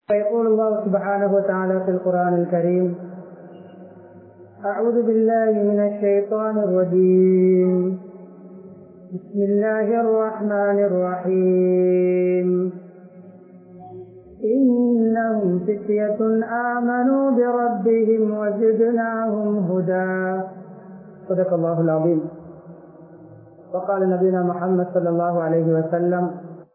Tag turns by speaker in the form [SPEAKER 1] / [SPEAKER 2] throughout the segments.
[SPEAKER 1] فيقول الله سبحانه وتعالى في القرآن الكريم أعوذ بالله من الشيطان الرجيم بسم الله الرحمن الرحيم إنهم فتية آمنوا بربهم وزدناهم هدى صدق الله العظيم وقال نبينا محمد صلى الله عليه وسلم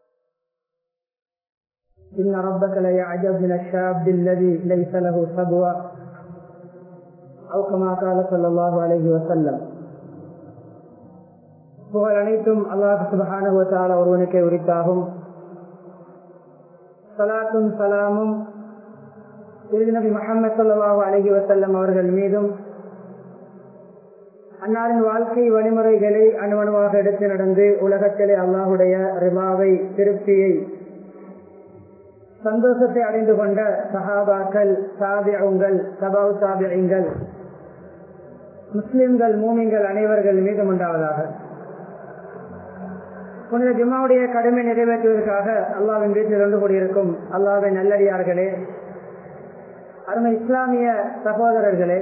[SPEAKER 1] إن ربك ليعجب من الشاب الذي ليس له صبوة أو كما قال صلى الله عليه وسلم புகழ் அனைத்தும் அல்லாஹ் சுபஹானஹு வதஆலா ஒருவனுக்கே உரித்தாகும் சலாத்தும் சலாமும் திருநபி முஹம்மது ஸல்லல்லாஹு அலைஹி வஸல்லம் அவர்கள் மீதும் அன்னாரின் வாழ்க்கை வழிமுறைகளை அணுவணுவாக எடுத்து நடந்து உலகத்திலே அல்லாஹுடைய ரிமாவை திருப்தியை சந்தோஷத்தை அடைந்து கொண்ட சஹாபாக்கள் சாபியங்கள் சபாவு சாபியங்கள் முஸ்லிம்கள் மூமிங்கள் அனைவர்கள் மீதும் உண்டாவதாக புனித ஜும்மாவுடைய கடமை நிறைவேற்றுவதற்காக அல்லாவின் வீட்டில் இருந்து கூடியிருக்கும் அல்லாவின் நல்லடியார்களே அருமை இஸ்லாமிய சகோதரர்களே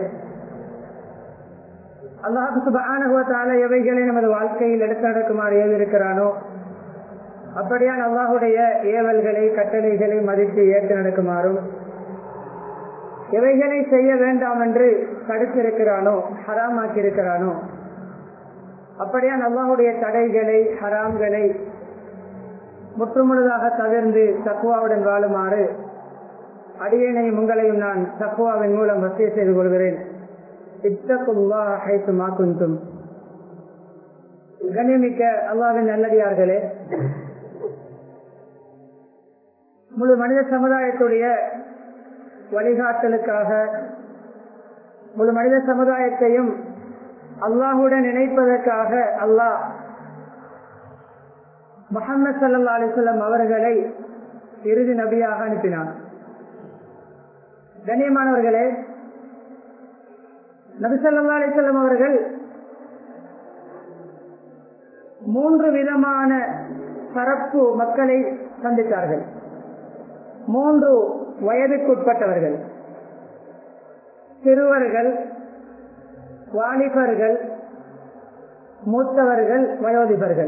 [SPEAKER 1] அல்லாஹு சுபானுவத்தால எவைகளை நமது வாழ்க்கையில் எடுத்து நடக்குமாறு ஏவிருக்கிறானோ அப்படியான் அல்லாஹுடைய ஏவல்களை கட்டளைகளை மதித்து ஏற்று நடக்குமாறும் எவைகளை செய்ய வேண்டாம் என்று தடுத்திருக்கிறானோ ஹராமாக்கி இருக்கிறானோ அப்படியான் அல்லாஹுடைய தடைகளை ஹராம்களை முற்றுமுழுதாக தவிர்ந்து தக்குவாவுடன் வாழுமாறு அடியேனையும் உங்களையும் நான் தக்குவாவின் மூலம் வசதி செய்து கொள்கிறேன் இத்தகுல்லா ஹைத்து மாக்குந்தும் கண்ணியமிக்க அல்லாவின் நல்லடியார்களே முழு மனித சமுதாயத்துடைய வழிகாட்டலுக்காக முழு மனித சமுதாயத்தையும் அல்லாஹுடன் இணைப்பதற்காக அல்லாஹ் முகமது சல்லா அலிசல்லம் அவர்களை இறுதி நபியாக அனுப்பினார் கண்ணியமானவர்களே நபி சல்லா அலிசல்லம் அவர்கள் மூன்று விதமான தரப்பு மக்களை சந்தித்தார்கள் மூன்று வயதுக்குட்பட்டவர்கள் சிறுவர்கள் வாலிபர்கள் மூத்தவர்கள் வயோதிபர்கள்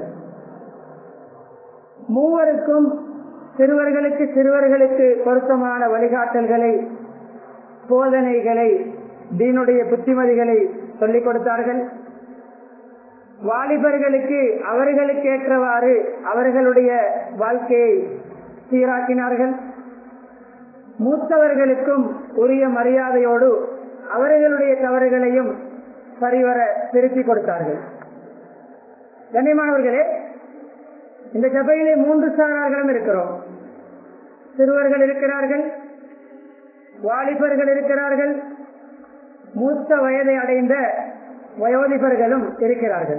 [SPEAKER 1] மூவருக்கும் சிறுவர்களுக்கு சிறுவர்களுக்கு பொருத்தமான வழிகாட்டல்களை போதனைகளை தீனுடைய புத்திமதிகளை சொல்லிக் கொடுத்தார்கள் வாலிபர்களுக்கு அவர்களுக்கு ஏற்றவாறு அவர்களுடைய வாழ்க்கையை சீராக்கினார்கள் மூத்தவர்களுக்கும் உரிய மரியாதையோடு அவர்களுடைய தவறுகளையும் சரிவர திருப்பிக் கொடுத்தார்கள் கண்ணியமானவர்களே இந்த சபையிலே மூன்று சாரார்களும் இருக்கிறோம் சிறுவர்கள் இருக்கிறார்கள் வாலிபர்கள் இருக்கிறார்கள் மூத்த வயதை அடைந்த வயோதிபர்களும் இருக்கிறார்கள்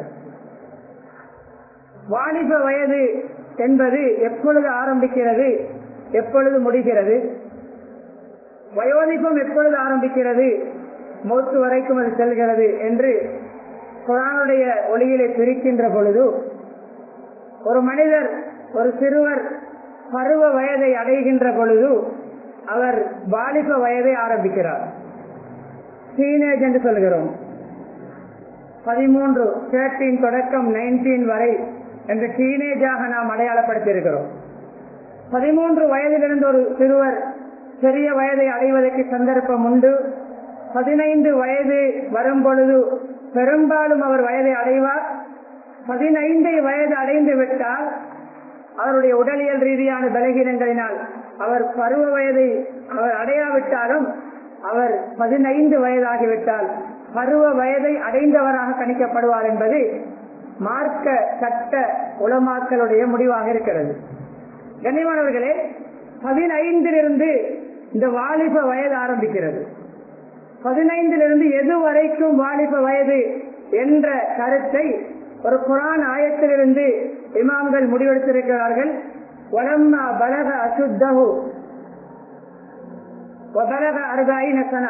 [SPEAKER 1] வாலிப வயது என்பது எப்பொழுது ஆரம்பிக்கிறது எப்பொழுது முடிகிறது வயோதிபம் எப்பொழுது ஆரம்பிக்கிறது மூத்து வரைக்கும் அது செல்கிறது என்று குரானுடைய ஒளியிலே பிரிக்கின்ற பொழுது ஒரு மனிதர் ஒரு சிறுவர் பருவ வயதை அடைகின்ற பொழுது அவர் வாலிப வயதை ஆரம்பிக்கிறார் டீனேஜ் என்று சொல்கிறோம் பதிமூன்று தேர்ட்டீன் தொடக்கம் நைன்டீன் வரை என்று டீனேஜாக நாம் அடையாளப்படுத்தி இருக்கிறோம் பதிமூன்று வயதிலிருந்து ஒரு சிறுவர் பெரிய வயதை அடைவதற்கு சந்தர்ப்பம் உண்டு பதினைந்து வயது வரும் பொழுது பெரும்பாலும் அவர் வயதை அடைவார் பதினைந்து வயது அடைந்து விட்டால் அவருடைய உடலியல் ரீதியான பலகீனங்களினால் அவர் பருவ வயதை அவர் அடையாவிட்டாலும் அவர் பதினைந்து வயதாகிவிட்டால் பருவ வயதை அடைந்தவராக கணிக்கப்படுவார் என்பது மார்க்க சட்ட உளமாக்களுடைய முடிவாக இருக்கிறது கண்ணியமானவர்களே பதினைந்திலிருந்து இந்த வாலிப வயது ஆரம்பிக்கிறது பதினைந்திலிருந்து எது வரைக்கும் வாலிப வயது என்ற கருத்தை ஒரு குரான் ஆயத்திலிருந்து இமாம்கள் முடிவெடுத்திருக்கிறார்கள் வலம்மா பலக அசுத்தகு பலக அருகாயின சனா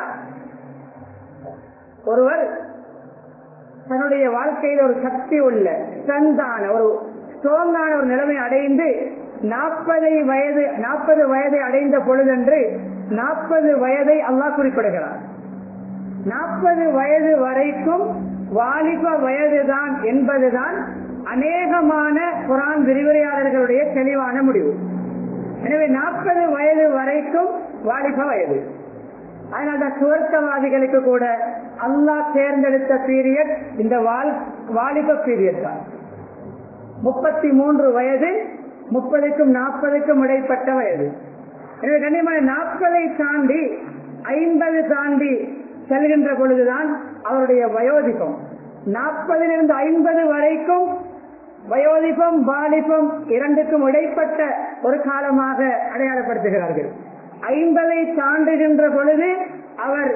[SPEAKER 1] ஒருவர் தன்னுடைய வாழ்க்கையில் ஒரு சக்தி உள்ள ஸ்ட்ரென்தான ஒரு ஸ்ட்ராங்கான ஒரு நிலைமை அடைந்து நாற்பதை வயது நாற்பது வயதை அடைந்த பொழுதென்று நாற்பது வயதை அல்லாஹ் குறிப்பிடுகிறார் நாற்பது வயது வரைக்கும் வாலிப வயதுதான் என்பதுதான் அநேகமான குரான் விரிவுரையாளர்களுடைய தெளிவான முடிவு எனவே நாற்பது வயது வரைக்கும் வாலிப வயது அதனால சுவர்த்தவாதிகளுக்கு கூட அல்லாஹ் தேர்ந்தெடுத்த பீரியட் இந்த வாலிப பீரியட் தான் முப்பத்தி மூன்று வயது முப்பதுக்கும் நாற்பதுக்கும் இடைப்பட்ட வயது எனவே கண்ணியமான நாற்பதை தாண்டி ஐம்பது தாண்டி செல்கின்ற பொழுதுதான் அவருடைய வயோதிபம் நாற்பதிலிருந்து ஐம்பது வரைக்கும் வயோதிபம் பாலிபம் இரண்டுக்கும் இடைப்பட்ட ஒரு காலமாக அடையாளப்படுத்துகிறார்கள் ஐம்பதை தாண்டுகின்ற பொழுது அவர்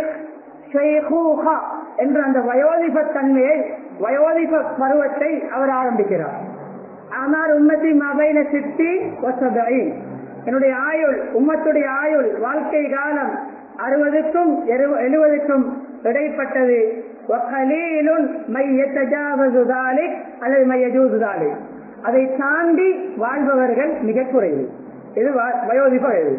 [SPEAKER 1] என்ற அந்த வயோதிப தன்மையை வயோதிப பருவத்தை அவர் ஆரம்பிக்கிறார் ஆனால் உம்மத்தி மபைன சித்தி என்னுடைய ஆயுள் உம்மத்துடைய ஆயுள் வாழ்க்கை காலம் அறுபதுக்கும் எழுபதுக்கும் இடைப்பட்டது அல்லது மையஜூசுதாலி அதை தாண்டி வாழ்பவர்கள் மிக குறைவு இது வயோதிப வயது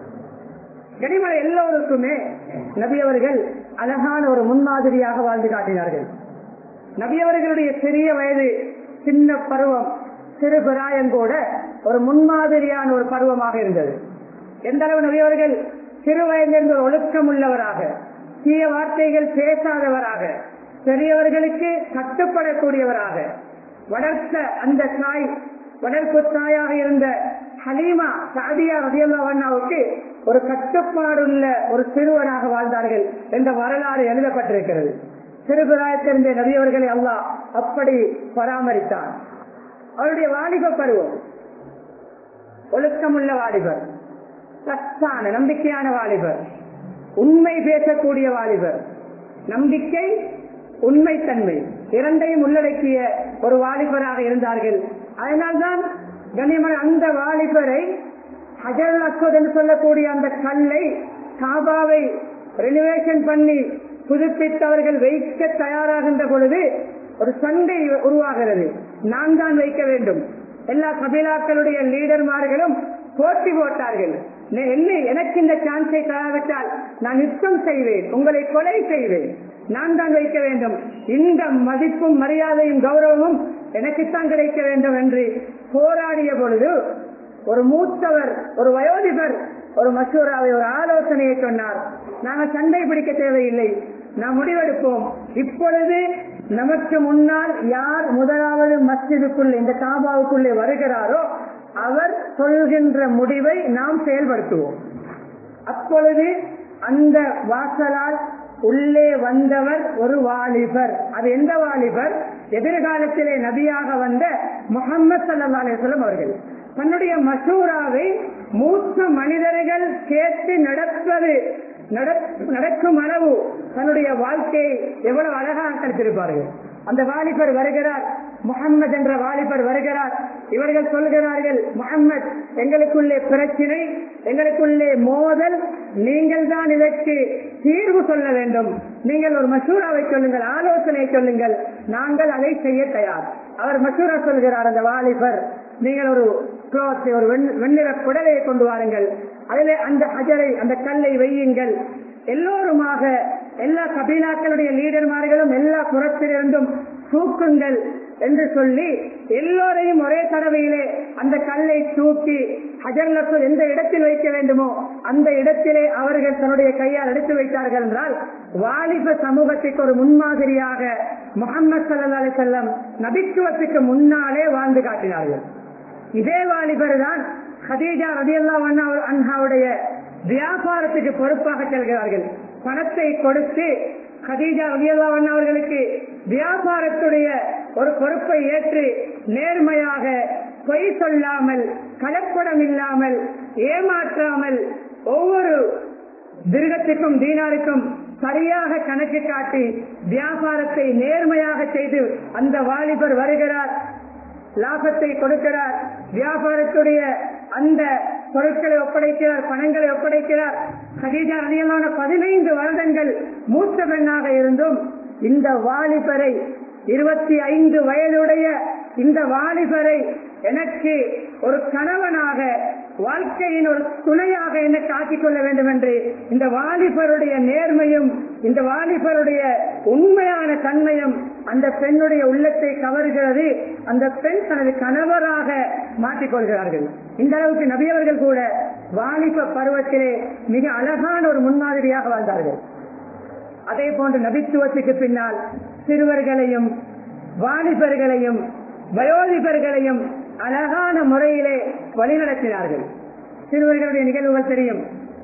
[SPEAKER 1] கனிமலை எல்லோருக்குமே நபியவர்கள் அழகான ஒரு முன்மாதிரியாக வாழ்ந்து காட்டினார்கள் நபியவர்களுடைய சிறிய வயது சின்ன பருவம் சிறு பிராயம் கூட ஒரு முன்மாதிரியான ஒரு பருவமாக இருந்தது எந்த அளவு நபியவர்கள் சிறு வயதிலிருந்து ஒரு ஒழுக்கம் உள்ளவராக தீய வார்த்தைகள் பேசாதவராக பெரியவர்களுக்கு கட்டுப்படக்கூடியவராக வளர்த்த அந்த தாய் வளர்ப்பு தாயாக இருந்த ஹலீமா சாதியா ரதியல்லாவுக்கு ஒரு கட்டுப்பாடுள்ள ஒரு சிறுவனாக வாழ்ந்தார்கள் என்ற வரலாறு எழுதப்பட்டிருக்கிறது சிறுபிராயத்திலிருந்த நபியவர்களை அல்லாஹ் அப்படி பராமரித்தான் அவருடைய வாலிப பருவம் ஒழுக்கமுள்ள வாலிபர் சத்தான நம்பிக்கையான வாலிபர் உண்மை பேசக்கூடிய வாலிபர் நம்பிக்கை உண்மைத்தன்மை இரண்டையும் உள்ளடக்கிய ஒரு வாலிபராக இருந்தார்கள் அதனால்தான் கண்ணியமான அந்த வாலிபரை ஹஜர் அஸ்வத் என்று சொல்லக்கூடிய அந்த கல்லை காபாவை ரெனிவேஷன் பண்ணி புதுப்பித்தவர்கள் வைக்க தயாராகின்ற பொழுது ஒரு சண்டை உருவாகிறது நான் தான் வைக்க வேண்டும் எல்லா கபிலாக்களுடைய லீடர்மார்களும் போட்டி போட்டார்கள் என்ன எனக்கு இந்த சான்ஸை தராவிட்டால் நான் யுத்தம் செய்வேன் உங்களை கொலை செய்வேன் நான் தான் வைக்க வேண்டும் இந்த மதிப்பும் மரியாதையும் கௌரவமும் எனக்குத்தான் கிடைக்க வேண்டும் என்று போராடிய பொழுது ஒரு மூத்தவர் ஒரு வயோதிபர் ஒரு மசூராவை ஒரு ஆலோசனையை சொன்னார் நாங்கள் சண்டை பிடிக்க தேவையில்லை நாம் முடிவெடுப்போம் இப்பொழுது நமக்கு முன்னால் யார் முதலாவது மஸ்ஜிதுக்குள்ளே இந்த காபாவுக்குள்ளே வருகிறாரோ அவர் சொல்கின்ற முடிவை நாம் செயல்படுத்துவோம் அப்பொழுது அந்த வாசலால் உள்ளே வந்தவர் ஒரு வாலிபர் அது எந்த வாலிபர் எதிர்காலத்திலே நபியாக வந்த முகமது சல்லா அலிஸ்லம் அவர்கள் தன்னுடைய மசூராவை மூத்த மனிதர்கள் கேட்டு நடப்பது நடக்கும் அளவு தன்னுடைய வாழ்க்கையை எவ்வளவு அழகாக கருத்திருப்பார்கள் அந்த வாலிபர் வருகிறார் முகம்மது என்ற வாலிபர் வருகிறார் இவர்கள் சொல்கிறார்கள் முகம்மது எங்களுக்குள்ளே பிரச்சினை எங்களுக்குள்ளே மோதல் நீங்கள் தான் இதற்கு தீர்வு சொல்ல வேண்டும் நீங்கள் ஒரு மசூராவை சொல்லுங்கள் ஆலோசனை சொல்லுங்கள் நாங்கள் அதை செய்ய தயார் அவர் மசூரா சொல்கிறார் அந்த வாலிபர் நீங்கள் ஒரு குளோத்தை ஒரு வெண்ணிற குடலையை கொண்டு வாருங்கள் அதிலே அந்த அஜரை அந்த கல்லை வையுங்கள் எல்லோருமாக எல்லா கபீலாக்களுடைய லீடர்மார்களும் எல்லா புறத்திலிருந்தும் தூக்குங்கள் என்று சொல்லி எல்லோரையும் ஒரே தடவையிலே அந்த கல்லை தூக்கி ஹஜர்லத்து எந்த இடத்தில் வைக்க வேண்டுமோ அந்த இடத்திலே அவர்கள் தன்னுடைய கையால் எடுத்து வைத்தார்கள் என்றால் வாலிப சமூகத்திற்கு ஒரு முன்மாதிரியாக முகமது சல்லா அலி செல்லம் நபித்துவத்துக்கு முன்னாலே வாழ்ந்து காட்டினார்கள் இதே வாலிபர் தான் ஹதீஜா ரதியல்லா அன்ஹாவுடைய வியாபாரத்துக்கு பொறுப்பாக செல்கிறார்கள் பணத்தை கொடுத்து ஹதீஜா ரதியல்லா அவர்களுக்கு வியாபாரத்துடைய ஒரு பொறுப்பை ஏற்று நேர்மையாக பொய் சொல்லாமல் கலப்படம் இல்லாமல் ஏமாற்றாமல் ஒவ்வொரு திருகத்துக்கும் தீனாருக்கும் சரியாக கணக்கு காட்டி வியாபாரத்தை நேர்மையாக செய்து அந்த வாலிபர் வருகிறார் லாபத்தை கொடுக்கிறார் வியாபாரத்துடைய அந்த பொருட்களை ஒப்படைக்கிறார் பணங்களை ஒப்படைக்கிறார் கதீஜா அதிகமான பதினைந்து வருடங்கள் மூத்த பெண்ணாக இருந்தும் இந்த வாலிபரை இருபத்தி ஐந்து வயதுடைய இந்த வாலிபரை எனக்கு ஒரு கணவனாக வாழ்க்கையின் ஒரு துணையாக என்ன காட்டிக் கொள்ள வேண்டும் என்று இந்த வாலிபருடைய நேர்மையும் இந்த வாலிபருடைய உண்மையான தன்மையும் அந்த பெண்ணுடைய உள்ளத்தை கவர்கிறது அந்த பெண் தனது கணவராக மாற்றிக்கொள்கிறார்கள் இந்த அளவுக்கு நபியவர்கள் கூட வாலிப பருவத்திலே மிக அழகான ஒரு முன்மாதிரியாக வாழ்ந்தார்கள் அதே போன்று நபித்துவத்துக்கு பின்னால் சிறுவர்களையும் வாலிபர்களையும் வயோதிபர்களையும் அழகான முறையிலே வழிநடத்தினார்கள் சிறுவர்களுடைய நிகழ்வுகள் தெரியும்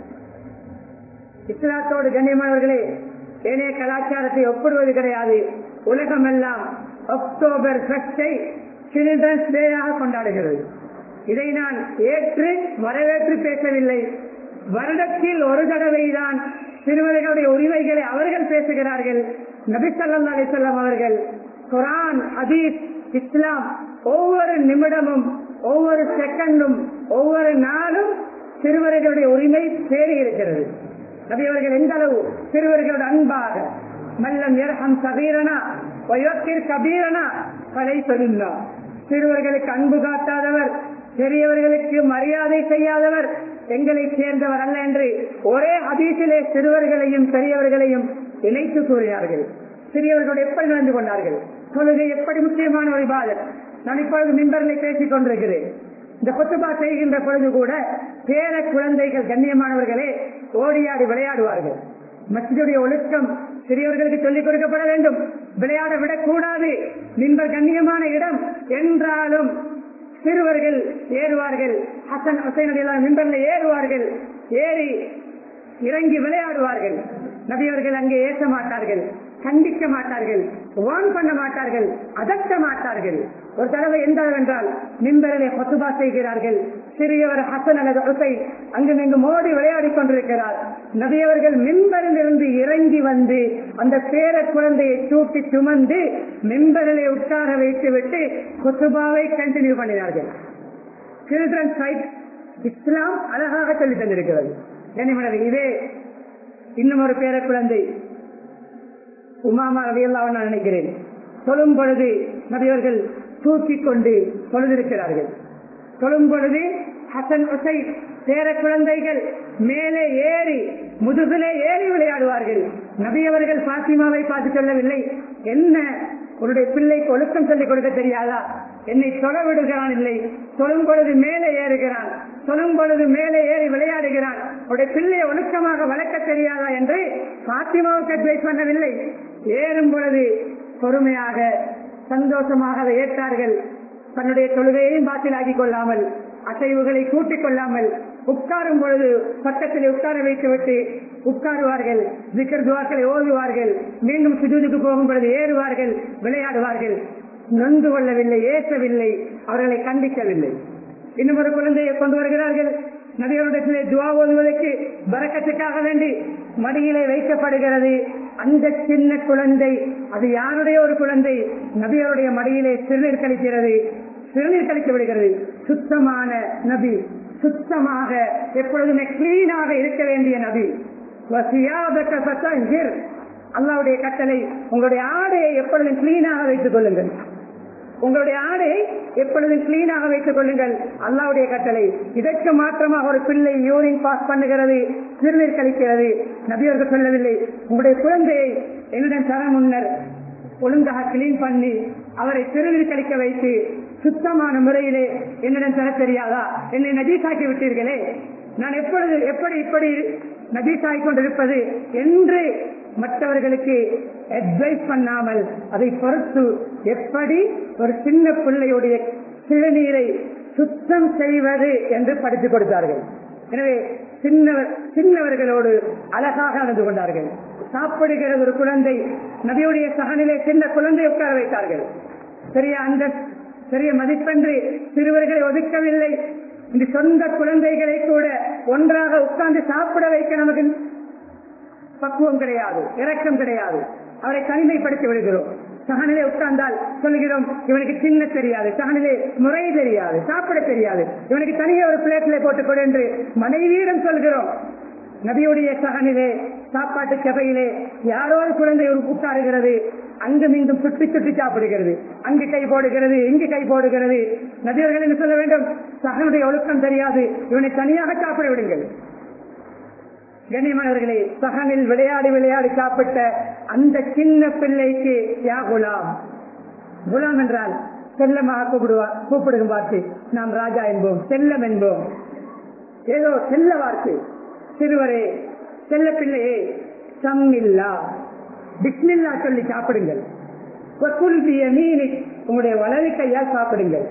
[SPEAKER 1] இஸ்லாத்தோடு கண்ணியமானவர்களே ஏனைய கலாச்சாரத்தை ஒப்பிடுவது கிடையாது உலகமெல்லாம் அக்டோபர் ஃபெஸ்டை சில்ட்ரன்ஸ் டேயாக கொண்டாடுகிறது இதை நான் ஏற்று வரவேற்று பேசவில்லை வருடத்தில் ஒரு தடவை தான் சிறுவர்களுடைய உரிமைகளை அவர்கள் பேசுகிறார்கள் நபி ஸல்லல்லாஹு அலைஹி வஸல்லம் அவர்கள் குரான் ஹதீஸ் இஸ்லாம் ஒவ்வொரு நிமிடமும் ஒவ்வொரு செகண்டும் ஒவ்வொரு நாளும் சிறுவர்களுடைய உரிமை தேடி இருக்கிறது நபி அவர்கள் எந்த அளவு சிறுவர்களோட அன்பாக மல்லம் எரஹம் சபீரனா வயோக்கிர் கபீரனா கலை சொல்லுல்லா சிறுவர்களுக்கு அன்பு காட்டாதவர் பெரியவர்களுக்கு மரியாதை செய்யாதவர் எங்களை சேர்ந்தவர் அல்ல என்று ஒரே ஹதீஸிலே சிறுவர்களையும் பெரியவர்களையும் இணைத்து கூறினார்கள் சிறியவர்களோடு எப்படி நடந்து கொண்டார்கள் தொழுகை எப்படி முக்கியமான ஒரு இபாதத் நான் இப்பொழுது மின்பரில் பேசிக் கொண்டிருக்கிறேன் இந்த கொத்துபா செய்கின்ற பொழுது கூட பேர குழந்தைகள் கண்ணியமானவர்களே ஓடியாடி விளையாடுவார்கள் மசிதுடைய ஒழுக்கம் சிறியவர்களுக்கு சொல்லிக் கொடுக்கப்பட வேண்டும் விளையாட விடக்கூடாது மின்பர் கண்ணியமான இடம் என்றாலும் சிறுவர்கள் ஏறுவார்கள் ஹசன் ஹசைனுடைய மின்பர்ல ஏறுவார்கள் ஏறி இறங்கி விளையாடுவார்கள் நபியவர்கள் அங்கே ஏற்ற மாட்டார்கள் கண்டிக்க மாட்டார்கள் வான் பண்ண மாட்டார்கள் அதட்ட மாட்டார்கள் ஒரு தடவை எந்த என்றால் மின்பரிலே கொத்துபா செய்கிறார்கள் சிறியவர் ஹசன் அல்லது ஹுசை அங்கு இங்கு மோடி விளையாடி கொண்டிருக்கிறார் நபியவர்கள் மின்பரில் இருந்து இறங்கி வந்து அந்த பேர குழந்தையை தூக்கி சுமந்து மின்பரிலே உட்கார வைத்து விட்டு கொத்துபாவை கண்டினியூ பண்ணினார்கள் சில்ட்ரன் சைட் இஸ்லாம் அழகாக சொல்லி தந்திருக்கிறது கனிமணர் இதே இன்னும் ஒரு பேர குழந்தை உமாமா ரவியெல்லாம் நான் நினைக்கிறேன் சொல்லும் பொழுது நபியவர்கள் தூக்கி கொண்டு தொழுதிருக்கிறார்கள் சொல்லும் பொழுது ஹசன் உசை பேர குழந்தைகள் மேலே ஏறி முதுகிலே ஏறி விளையாடுவார்கள் நபியவர்கள் பாத்திமாவை பார்த்து சொல்லவில்லை என்ன உன்னுடைய பிள்ளைக்கு ஒழுக்கம் சொல்லிக் கொடுக்க தெரியாதா என்னை தொட விடுகிறான் இல்லை சொல்லும் பொழுது மேலே ஏறுகிறான் சொல்லும் பொழுது மேலே ஏறி விளையாடுகிறான் உடைய பிள்ளையை ஒழுக்கமாக வளர்க்க தெரியாதா என்று பாத்திமாவுக்கு அட்வைஸ் பண்ணவில்லை ஏறும் பொழுது பொறுமையாக சந்தோஷமாக அதை ஏற்றார்கள் தன்னுடைய தொழுகையையும் பாத்திலாக்கிக் கொள்ளாமல் அசைவுகளை கூட்டிக் கொள்ளாமல் உட்காரும் பொழுது பக்கத்தில் உட்கார வைத்து விட்டு உட்காருவார்கள் விக்கர் துவாக்களை ஓதுவார்கள் மீண்டும் சுஜூதுக்கு போகும் பொழுது ஏறுவார்கள் விளையாடுவார்கள் நொந்து கொள்ளவில்லை ஏசவில்லை அவர்களை கண்டிக்கவில்லை இன்னும் ஒரு குழந்தையை கொண்டு வருகிறார்கள் நபியருடத்திலே துவா ஓதுவதற்கு பறக்கத்துக்காக வேண்டி மடியிலே வைக்கப்படுகிறது அந்த சின்ன குழந்தை அது யாருடைய ஒரு குழந்தை நபியருடைய மடியிலே சிறுநீர் கழிக்கிறது சிறுநீர் கழித்து விடுகிறது சுத்தமான நபி சுத்தமாக எப்பொழுதுமே கிளீனாக இருக்க வேண்டிய நபி அல்லாவுடைய கட்டளை உங்களுடைய ஆடையை எப்பொழுதும் கிளீனாக வைத்துக் கொள்ளுங்கள் உங்களுடைய ஆடையை எப்பொழுதும் கிளீனாக வைத்துக் கொள்ளுங்கள் அல்லாவுடைய கட்டளை இதற்கு மாற்றமாக ஒரு பிள்ளை யூரின் பாஸ் பண்ணுகிறது சிறுநீர் கழிக்கிறது நபியர்கள் சொல்லவில்லை உங்களுடைய குழந்தையை என்னிடம் தர முன்னர் ஒழுங்காக கிளீன் பண்ணி அவரை சிறுநீர் கழிக்க வைத்து சுத்தமான முறையிலே என்னிடம் தர தெரியாதா என்னை நஜீசாக்கி விட்டீர்களே நான் எப்பொழுது எப்படி இப்படி நஜீசாகி கொண்டிருப்பது என்று மற்றவர்களுக்கு அட்வைஸ் பண்ணாமல் அதை பொறுத்து எப்படி ஒரு சின்ன பிள்ளையுடைய சிறுநீரை சுத்தம் செய்வது என்று படித்துக் கொடுத்தார்கள் எனவே சின்னவர் சின்னவர்களோடு அழகாக நடந்து கொண்டார்கள் சாப்பிடுகிற ஒரு குழந்தை நபியுடைய சகனிலே சின்ன குழந்தை உட்கார வைத்தார்கள் பெரிய அந்த பெரிய மதிப்பென்று சிறுவர்களை ஒதுக்கவில்லை இந்த சொந்த குழந்தைகளை கூட ஒன்றாக உட்கார்ந்து சாப்பிட வைக்க நமக்கு பக்குவம் கிடையாது இரக்கம் கிடையாது அவரை தனிமைப்படுத்தி விடுகிறோம் சகனிலே உட்கார்ந்தால் சொல்லுகிறோம் இவனுக்கு சின்ன தெரியாது சகனிலே முறை தெரியாது சாப்பிட தெரியாது இவனுக்கு தனியே ஒரு பிளேட்டிலே போட்டுக்கொடு என்று மனைவியிடம் சொல்கிறோம் நபியுடைய சகனிலே சாப்பாட்டு சபையிலே யாரோ ஒரு குழந்தை ஒரு உட்காருகிறது அங்கு மீண்டும் சுற்றி சுற்றி சாப்பிடுகிறது அங்கு கை போடுகிறது இங்கு கை போடுகிறது நபியர்கள் என்ன சொல்ல வேண்டும் சகனுடைய ஒழுக்கம் தெரியாது இவனை தனியாக சாப்பிட விடுங்கள் கண்ணியமானவர்களே சகனில் விளையாடி விளையாடி சாப்பிட்ட அந்த சின்ன பிள்ளைக்கு யா குலாம் குலாம் என்றால் செல்லமாக கூப்பிடுவா கூப்பிடுகும் வார்த்தை நாம் ராஜா என்போம் செல்லம் என்போம் ஏதோ செல்ல வார்த்தை சிறுவரே செல்ல பிள்ளையே சம்மில்லா பிஸ்மில்லா சொல்லி சாப்பிடுங்கள் வக்குல் மீனி உங்களுடைய வலது கையால் சாப்பிடுங்கள்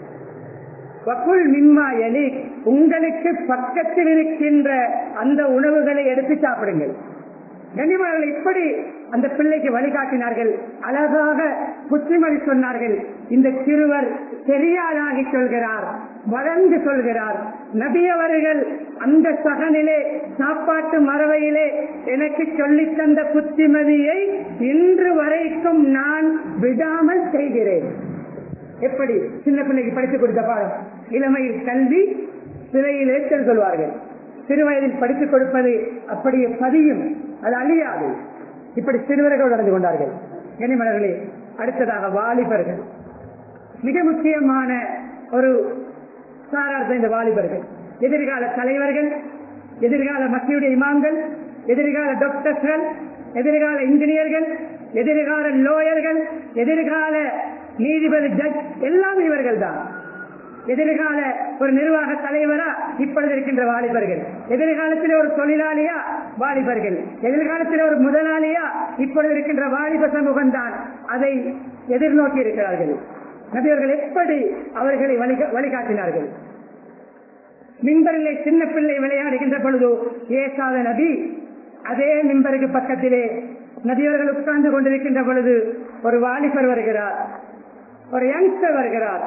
[SPEAKER 1] வக்குல் மிம்மா எலி உங்களுக்கு பக்கத்தில் இருக்கின்ற அந்த உணவுகளை எடுத்து சாப்பிடுங்கள் கனிமர்கள் இப்படி அந்த பிள்ளைக்கு வழிகாட்டினார்கள் அழகாக புத்திமதி சொன்னார்கள் இந்த சிறுவர் தெரியாதாகி சொல்கிறார் வளர்ந்து சொல்கிறார் நபியவர்கள் அந்த சகனிலே சாப்பாட்டு மரவையிலே எனக்கு சொல்லித் தந்த புத்திமதியை இன்று வரைக்கும் நான் விடாமல் செய்கிறேன் எப்படி சின்ன பிள்ளைக்கு படித்துக் கொடுத்த பாடம் இளமையில் கல்வி சிறையில் ஏற்றல் சொல்வார்கள் சிறு வயதில் படித்துக் கொடுப்பது அப்படியே பதியும் அது அழியாது இப்படி சிறுவர்கள் நடந்து கொண்டார்கள் கனிமலர்களே அடுத்ததாக வாலிபர்கள் மிக முக்கியமான ஒரு சாரார்த்த இந்த வாலிபர்கள் எதிர்கால தலைவர்கள் எதிர்கால மத்தியுடைய இமாம்கள் எதிர்கால டாக்டர்ஸ்கள் எதிர்கால இன்ஜினியர்கள் எதிர்கால லோயர்கள் எதிர்கால நீதிபதி ஜட்ஜ் எல்லாம் இவர்கள் தான் எதிர்கால ஒரு நிர்வாக தலைவரா இப்பொழுது இருக்கின்ற வாலிபர்கள் எதிர்காலத்தில் ஒரு தொழிலாளியா வாலிபர்கள் எதிர்காலத்தில் ஒரு முதலாளியா இப்பொழுது இருக்கின்ற வாலிப சமூகம் தான் அதை எதிர்நோக்கி இருக்கிறார்கள் நபியவர்கள் எப்படி அவர்களை வழிகா- வழிகாட்டினார்கள் மின்பரிலே சின்ன பிள்ளை விளையாடுகின்ற பொழுது ஏசாத நபி அதே மின்பருக்கு பக்கத்திலே நபியவர்கள் உட்கார்ந்து கொண்டிருக்கின்ற பொழுது ஒரு வாலிபர் வருகிறார் ஒரு யங்ஸ்டர் வருகிறார்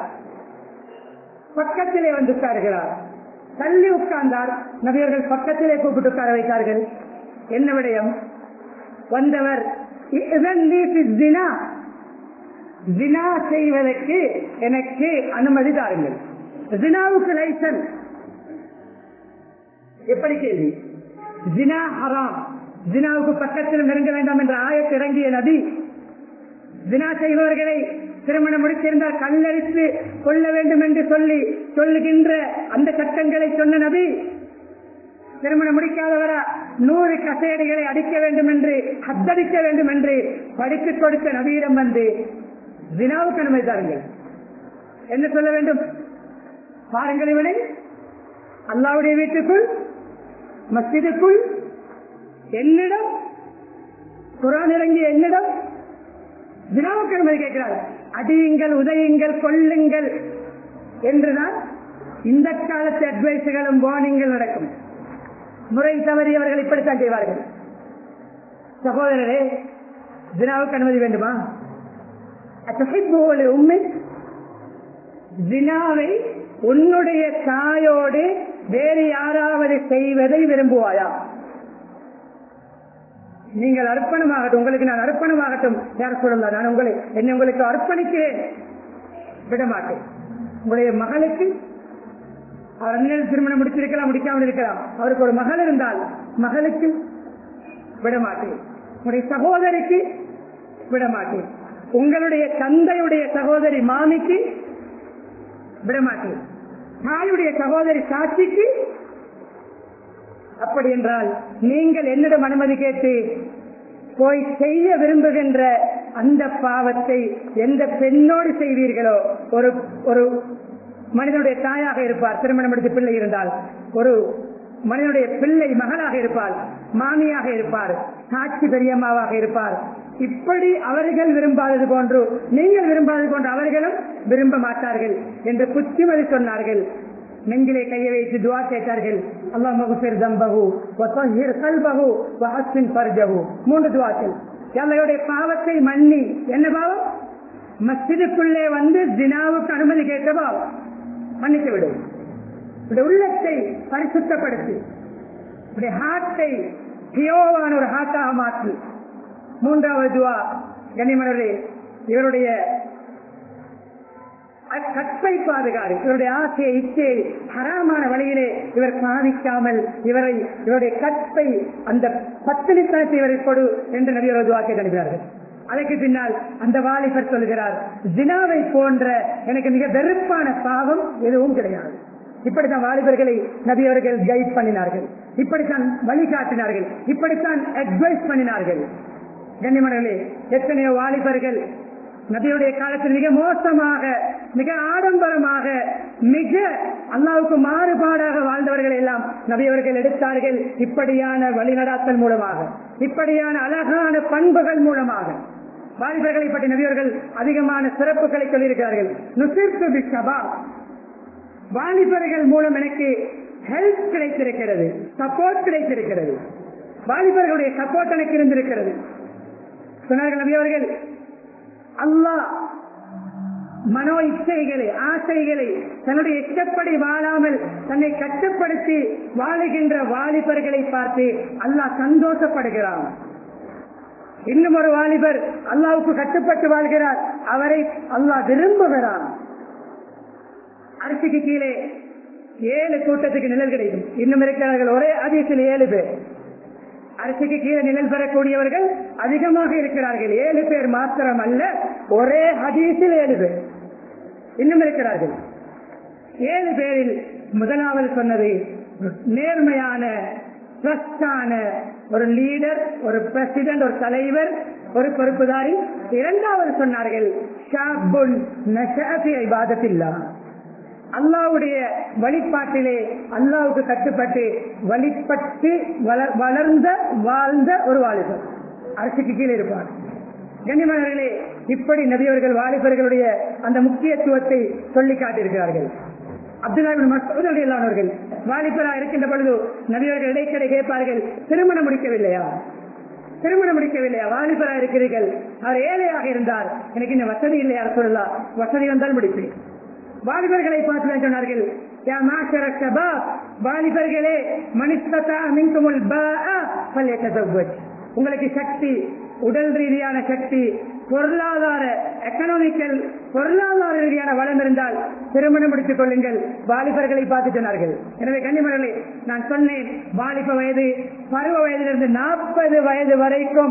[SPEAKER 1] பக்கத்திலே வந்து உட்காருகிறார் தள்ளி உட்கார்ந்தார் நபியர்கள் பக்கத்திலே கூப்பிட்டு உட்கார வைத்தார்கள் என்ன விடயம் வந்தவர் "இذن لي في الزنا." ஜினா செய்வதற்கு எனக்கு அனுமதி தாருங்கள் ஜினாவுக்கு லைசன்ஸ் எப்படி கேள்வி ஜினா ஹராம் ஜினாவுக்கு பக்கத்தில் நெருங்க வேண்டாம் என்ற ஆயத்து இறங்கிய நபி ஜினா செய்பவர்களை திருமணம் முடித்திருந்தால் கல்லடித்து கொள்ள வேண்டும் என்று சொல்லி சொல்லுகின்ற அந்த சட்டங்களை சொன்ன நபி திருமணம் முடிக்காதவரா நூறு கசேடுகளை அடிக்க வேண்டும் என்று ஹத்தடிக்க வேண்டும் என்று படித்துக் கொடுத்த நபியிடம் வந்து ஜினாவுக்கு அனுமதி தாருங்கள் என்ன சொல்ல வேண்டும் பாருங்கள் இவனை அல்லாவுடைய வீட்டுக்குள் மஸ்ஜிதுக்குள் என்னிடம் குரான் இறங்கிய என்னிடம் ஜினாவுக்கு அனுமதி கேட்கிறார் அடியுங்கள் உதயுங்கள் கொல்லுங்கள் என்றுதான் இந்த காலத்து அட்வைஸுகளும் வார்னிங்கள் நடக்கும் முறை தவறியவர்கள் இப்படித்தான் செய்வார்கள் சகோதரரே ஜினாவுக்கு அனுமதி வேண்டுமா அத்தகைய உண்மை ஜினாவை உன்னுடைய தாயோடு வேறு யாராவது செய்வதை விரும்புவாயா நீங்கள் அர்ப்பணமாகட்டும் உங்களுக்கு நான் அர்ப்பணமாகட்டும் யார் சொல்லலாம் நான் உங்களை என்னை உங்களுக்கு அர்ப்பணிக்கிறேன் விட மாட்டேன் உங்களுடைய மகளுக்கு அவர் அண்ணன் திருமணம் முடித்திருக்கலாம் முடிக்காமல் இருக்கலாம் அவருக்கு ஒரு மகள் இருந்தால் மகளுக்கு விட மாட்டேன் உங்களுடைய சகோதரிக்கு விட மாட்டேன் உங்களுடைய தந்தையுடைய சகோதரி மாமிக்கு விட மாட்டேன் தாயுடைய சகோதரி சாட்சிக்கு அப்படி என்றால் நீங்கள் என்னிடம் அனுமதி கேட்டு போய் செய்ய விரும்புகின்ற அந்த பாவத்தை எந்த பெண்ணோடு செய்வீர்களோ ஒரு ஒரு மனிதனுடைய தாயாக இருப்பார் திருமணம் எடுத்து பிள்ளை இருந்தால் ஒரு மனிதனுடைய பிள்ளை மகளாக இருப்பார் மாமியாக இருப்பார் சாட்சி பெரியம்மாவாக இருப்பார் இப்படி அவர்கள் விரும்பாதது போன்று நீங்கள் விரும்பாதது போன்று அவர்களும் விரும்ப மாட்டார்கள் என்று புத்திமதி சொன்னார்கள் நெஞ்சிலே கையை வைத்து துவா கேட்டார்கள் அல்லாஹ் மகுஃபிர் தம்பகு வத்தஹிர் கல்பகு வஹஸ்ஸின் ஃபர்ஜஹு மூன்று துவாக்கள் எல்லையுடைய பாவத்தை மன்னி என்ன பாவம் மஸ்ஜிதுக்குள்ளே வந்து ஜினாவுக்கு அனுமதி கேட்ட பாவம் மன்னித்து விடு உடைய உள்ளத்தை பரிசுத்தப்படுத்தி உடைய ஹார்ட்டை பியோவான ஒரு ஹார்ட்டாக மாற்றி மூன்றாவது துவா கனிமலரே இவருடைய கற்பை பாதுகாடு இவருடைய ஆசையை இச்சையை ஹராமான வழியிலே இவர் பாதிக்காமல் இவரை இவருடைய கற்பை அந்த பத்தினித்தனத்தை இவரை கொடு என்று நபியர் துவாக்கை அனுப்பினார்கள் அதற்கு பின்னால் அந்த வாலிபர் சொல்கிறார் ஜினாவை போன்ற எனக்கு மிக வெறுப்பான பாவம் எதுவும் கிடையாது இப்படித்தான் வாலிபர்களை நபி அவர்கள் கைட் பண்ணினார்கள் இப்படித்தான் வழிகாட்டினார்கள் இப்படித்தான் அட்வைஸ் பண்ணினார்கள் கண்ணிமணர்களே எத்தனையோ வாலிபர்கள் நபியுடைய காலத்தில் மிக மோசமாக மிக ஆடம்பரமாக மிக அல்லாவுக்கு மாறுபாடாக வாழ்ந்தவர்கள் எல்லாம் நபியவர்கள் எடுத்தார்கள் இப்படியான வழிநடாத்தல் மூலமாக இப்படியான அழகான பண்புகள் மூலமாக வாலிபர்களை பற்றி நபியவர்கள் அதிகமான சிறப்புகளை சொல்லியிருக்கிறார்கள் நுசிர்த்து பிஷபா வாலிபர்கள் மூலம் எனக்கு ஹெல்ப் கிடைத்திருக்கிறது சப்போர்ட் கிடைத்திருக்கிறது வாலிபர்களுடைய சப்போர்ட் எனக்கு இருந்திருக்கிறது சொன்னார்கள் நபி அவர்கள் அல்லாஹ் மனோ இச்சைகளை ஆசைகளை தன்னுடைய இஷ்டப்படி வாழாமல் தன்னை கட்டுப்படுத்தி வாழுகின்ற வாலிபர்களை பார்த்து அல்லாஹ் சந்தோஷப்படுகிறான் இன்னும் ஒரு வாலிபர் அல்லாவுக்கு கட்டுப்பட்டு வாழ்கிறார் அவரை அல்லாஹ் விரும்புகிறான் அரிசிக்கு கீழே ஏழு கூட்டத்துக்கு நிழல் கிடைக்கும் இன்னும் இருக்கிறார்கள் ஒரே அதிசயில் ஏழு பேர் அரிசிக்கு கீழே நிழல் பெறக்கூடியவர்கள் அதிகமாக இருக்கிறார்கள் ஏழு பேர் மாத்திரம் அல்ல ஒரே ஹதீஸில் ஏழு பேர் இன்னும் இருக்கிறார்கள் ஏழு பேரில் முதலாவது சொன்னது நேர்மையான ட்ரஸ்டான ஒரு லீடர் ஒரு பிரசிடென்ட் ஒரு தலைவர் ஒரு பொறுப்புதாரி இரண்டாவது சொன்னார்கள் ஷாபுன் நஷாஃபி இபாதத்தில்லா அல்லாவுடைய வழிபாட்டிலே அல்லாவுக்கு கட்டுப்பட்டு வழிபட்டு வள- வளர்ந்த வாழ்ந்த ஒரு வாலிபர் அரசுக்கு கீழே இருப்பார் கண்ணியமானவர்களே இப்படி நபியவர்கள் வாலிபர்களுடைய அந்த முக்கியத்துவத்தை சொல்லி காட்டியிருக்கிறார்கள் அப்துல்லா மசூத் இல்லாதவர்கள் வாலிபரா இருக்கின்ற பொழுது நபியவர்கள் இடைக்கடை கேட்பார்கள் திருமணம் முடிக்கவில்லையா திருமணம் முடிக்கவில்லையா வாலிபரா இருக்கிறீர்கள் அவர் ஏழையாக இருந்தார் எனக்கு இந்த வசதி இல்லையா சொல்லலாம் வசதி வந்தால் முடிப்பேன் வாலிபர்களை பார்த்து சொன்னார்கள் யா மாஷர ஷபாப், வாலிபர்களே மனிதத்தா மின்குமுல் பாஅ ஃபல்யதஸவ்வஜ். உங்களுக்கு சக்தி உடல் ரீதியான சக்தி பொருளாதார எக்கனாமிக்கல் பொருளாதார ரீதியான வளம் இருந்தால் திருமணம் முடித்துக் கொள்ளுங்கள் வாலிபர்களை பார்த்து சொன்னார்கள் எனவே கன்னிமரலை நான் சொன்னேன் வாலிப வயது பருவ வயதிலிருந்து நாற்பது வயது வரைக்கும்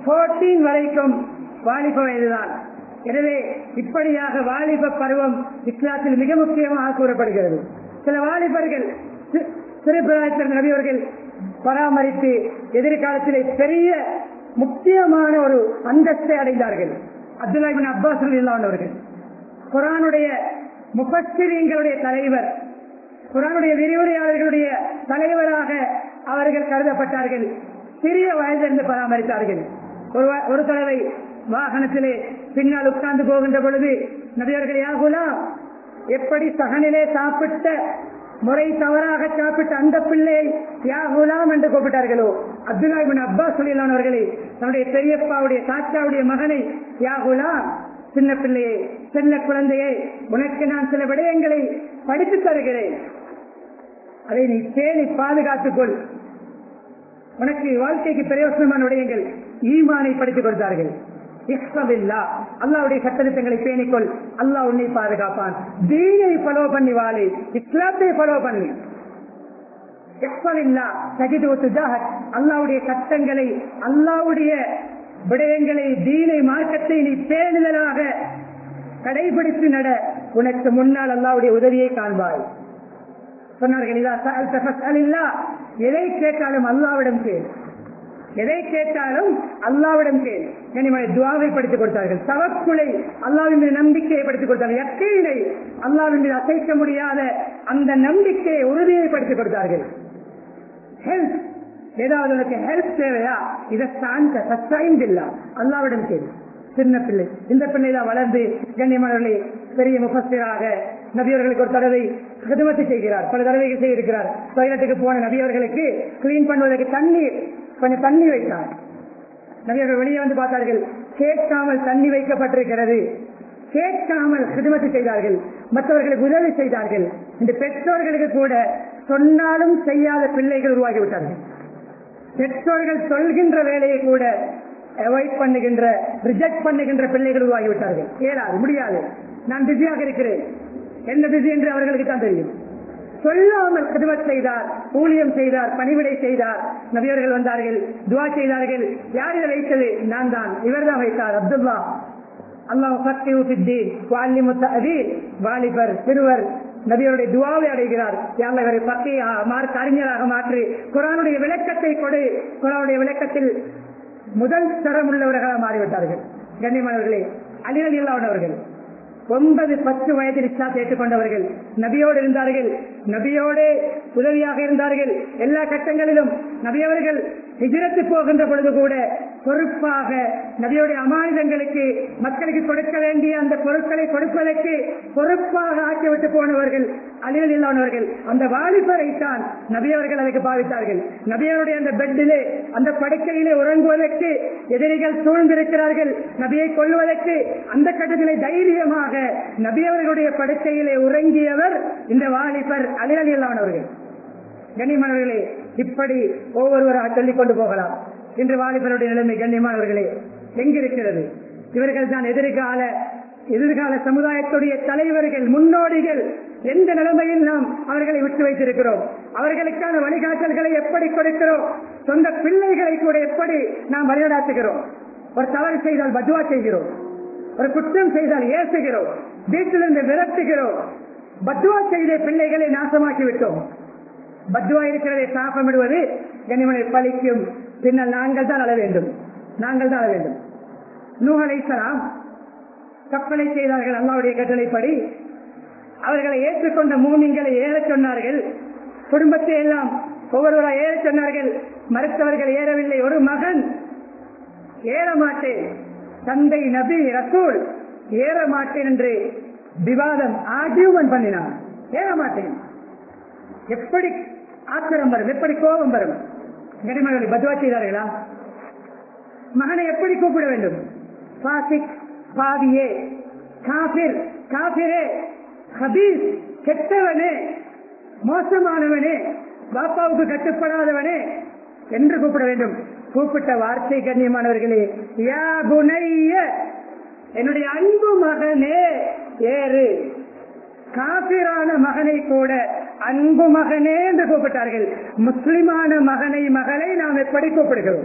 [SPEAKER 1] 14 வரைக்கும் வாலிப வயதுதான் எனவே இப்படியாக வாலிப பருவம் இஸ்லாத்தில் மிக முக்கியமாக கூறப்படுகிறது சில வாலிபர்கள் சி- சிறுபிராயத்தின் நபியவர்கள் பராமரித்து எதிர்காலத்திலே பெரிய முக்கியமான ஒரு அந்தஸ்தை அடைந்தார்கள் அப்துல்லா பின் அப்பாஸ் இல்லாதவர்கள் குரானுடைய முபஸ்திரீங்களுடைய தலைவர் குரானுடைய விரிவுரையாளர்களுடைய தலைவராக அவர்கள் கருதப்பட்டார்கள் சிறிய வயதிலிருந்து பராமரித்தார்கள் ஒரு வ- ஒரு தடவை வாகனத்திலே பின்னால் உட்கார்ந்து போகின்ற பொழுது நபியர்கள் யாகுலா எப்படி சகனிலே சாப்பிட்ட முறை தவறாக சாப்பிட்ட அந்த பிள்ளையை யா குலாம் என்று கூப்பிட்டார்களோ அப்துல்லா பின் அப்பாஸ் சொல்லிலானவர்களை தன்னுடைய பெரியப்பாவுடைய தாத்தாவுடைய மகனை யா குலாம் சின்ன பிள்ளையை சின்ன குழந்தையை உனக்கு நான் சில விடயங்களை படித்துத் தருகிறேன் அதை நீ பேணி பாதுகாத்துக் கொள் உனக்கு வாழ்க்கைக்கு பிரயோசனமான விடயங்கள் ஈமானை படித்துக் கொடுத்தார்கள் இஹ்ஃபபில்லா, அல்லாஹ்வுடைய சட்டத்திட்டங்களை பேணிக்கொள் அல்லாஹ் உன்னை பாதுகாப்பான் தீனை ஃபாலோ பண்ணி வாழு இஸ்லாத்தை ஃபாலோ பண்ணு இஹ்ஃபபில்லா, தஜிது துஜாஹக். அல்லாஹ்வுடைய சட்டங்களை அல்லாஹ்வுடைய விடயங்களை தீனை மார்க்கத்தை நீ பேணுதலாக கடைபிடித்து நட உனக்கு முன்னால் அல்லாஹ்வுடைய உதவியை காண்பாய் சொன்னார்கள் இதா சஅல்த ஃபஸ்அலில்லாஹ். எதை கேட்டாலும் அல்லாவிடம் கேள் எதை கேட்டாலும் அல்லாவிடம் கேள் கனிமலை துவாவை படித்துக் கொடுத்தார்கள் தவக்குலை அல்லாவின் மீது நம்பிக்கையை படித்துக் கொடுத்தார்கள் யக்கீனை அல்லாவின் மீது அசைக்க முடியாத அந்த நம்பிக்கையை உறுதியை படித்துக் கொடுத்தார்கள் ஹெல்ப் ஏதாவது உனக்கு ஹெல்ப் தேவையா இதை சாந்த சஸ்டைந்தில்லா அல்லாவிடம் கேள் சின்ன பிள்ளை இந்த பிள்ளை தான் வளர்ந்து கண்ணியமானவர்களை பெரிய முகஸ்தராக நபியவர்களுக்கு ஒரு தடவை ஹிதமத்து செய்கிறார் பல தடவைகள் செய்திருக்கிறார் டாய்லெட்டுக்கு போன நபியவர்களுக்கு கிளீன் பண்ணுவதற்கு தண்ணீர் கொஞ்சம் தண்ணி வைத்தார் நபியவர்கள் வெளியே வந்து பார்த்தார்கள் கேட்காமல் தண்ணி வைக்கப்பட்டிருக்கிறது கேட்காமல் ஹிதமத்து செய்தார்கள் மற்றவர்களுக்கு உதவி செய்தார்கள் இந்த பெற்றோர்களுக்கு கூட சொன்னாலும் செய்யாத பிள்ளைகள் உருவாகிவிட்டார்கள் பெற்றோர்கள் சொல்கின்ற வேலையை கூட அவாய்ட் பண்ணுகின்ற ரிஜெக்ட் பண்ணுகின்ற பிள்ளைகள் உருவாகிவிட்டார்கள் ஏறாது முடியாது நான் பிஸியாக இருக்கிறேன் என்ன பிஸி என்று அவர்களுக்கு தான் தெரியும் சொல்லாமல் கிருமத் செய்தார் ஊழியம் செய்தார் பணிவிடை செய்தார் நபியவர்கள் வந்தார்கள் துவா செய்தார்கள் யார் இதை வைத்தது நான் தான் இவர்தான் வைத்தார் அப்துல்லா அல்லாஹ் வாலிபர் சிறுவர் நபியருடைய துவாவை அடைகிறார் யார் இவரை பத்தி மார்க் அறிஞராக மாற்றி குரானுடைய விளக்கத்தை கொடு குரானுடைய விளக்கத்தில் முதல் தரம் உள்ளவர்களாக மாறிவிட்டார்கள் கண்ணியமானவர்களே அலிரலி இல்லாதவர்கள் ஒன்பது பத்து வயதில் இஸ்லாத்தை ஏற்றுக்கொண்டவர்கள் நபியோடு இருந்தார்கள் நபியோடு உதவியாக இருந்தார்கள் எல்லா கட்டங்களிலும் நபியவர்கள் ஹிஜரத்து போகின்ற பொழுது கூட பொறுப்பாக நபியோடைய அமானிதங்களுக்கு மக்களுக்கு கொடுக்க வேண்டிய அந்த பொருட்களை கொடுப்பதற்கு பொறுப்பாக ஆக்கிவிட்டு போனவர்கள் அழிவில் இல்லாதவர்கள் அந்த வாலிபரை தான் நபியவர்கள் அதற்கு பாவித்தார்கள் நபியருடைய அந்த பெட்டிலே அந்த படுக்கையிலே உறங்குவதற்கு எதிரிகள் சூழ்ந்திருக்கிறார்கள் நபியை கொள்வதற்கு அந்த கட்டத்திலே தைரியமாக நபியவர்களுடைய படுக்கையிலே உறங்கியவர் இந்த வாலிபர் அழிவில் இல்லாதவர்கள் கண்ணியமானவர்களே இப்படி ஒவ்வொருவராக சொல்லிக் கொண்டு போகலாம் இன்று வாலிபருடைய நிலைமை கண்ணியமானவர்களே எங்கிருக்கிறது இவர்கள் தான் எதிர்கால எதிர்கால சமுதாயத்துடைய தலைவர்கள் முன்னோடிகள் எந்த நிலைமையில் நாம் அவர்களை விட்டு வைத்திருக்கிறோம் அவர்களுக்கான வழிகாட்டல்களை எப்படி கொடுக்கிறோம் சொந்த பிள்ளைகளை கூட எப்படி நாம் வழிநடாத்துகிறோம் ஒரு தவறு செய்தால் பத்வா செய்கிறோம் ஒரு குற்றம் செய்தால் ஏசுகிறோம் வீட்டிலிருந்து விரட்டுகிறோம் பத்வா செய்த பிள்ளைகளை நாசமாக்கி விட்டோம் பத்வா இருக்கிறதை சாபமிடுவது கனிமனை பலிக்கும் பின்னால் நாங்கள் தான் அழ வேண்டும் நாங்கள் தான் அழ வேண்டும் நூகலை சலாம் கப்பலை செய்தார்கள் அல்லாவுடைய கட்டளைப்படி அவர்களை ஏற்றுக்கொண்ட மூமிங்களை ஏறச் சொன்னார்கள் குடும்பத்தை எல்லாம் ஒவ்வொருவராக ஏறச் சொன்னார்கள் மறுத்தவர்கள் ஏறவில்லை ஒரு மகன் ஏற மாட்டேன் தந்தை நபி ரசூல் ஏற மாட்டேன் என்று விவாதம் ஆஜீவன் பண்ணினான் ஏற மாட்டேன் எப்படி ஆத்திரம் வரும் எப்படி கோபம் வரும் கனிமகளை பத்வா செய்தார்களா மகனை எப்படி கூப்பிட வேண்டும் பாசிக் பாவியே காபிர் காபிரே ஹபீஸ் கெட்டவனே மோசமானவனே பாப்பாவுக்கு கட்டுப்படாதவனே என்று கூப்பிட வேண்டும் கூப்பிட்ட வார்த்தை கண்ணியமானவர்களே யா புனைய என்னுடைய அன்பு மகனே ஏறு காபிரான மகனை கூட அன்பு மகனே என்று கூப்பிட்டார்கள் முஸ்லிமான மகனை மகளை நாம் எப்படி கூப்பிடுகிறோம்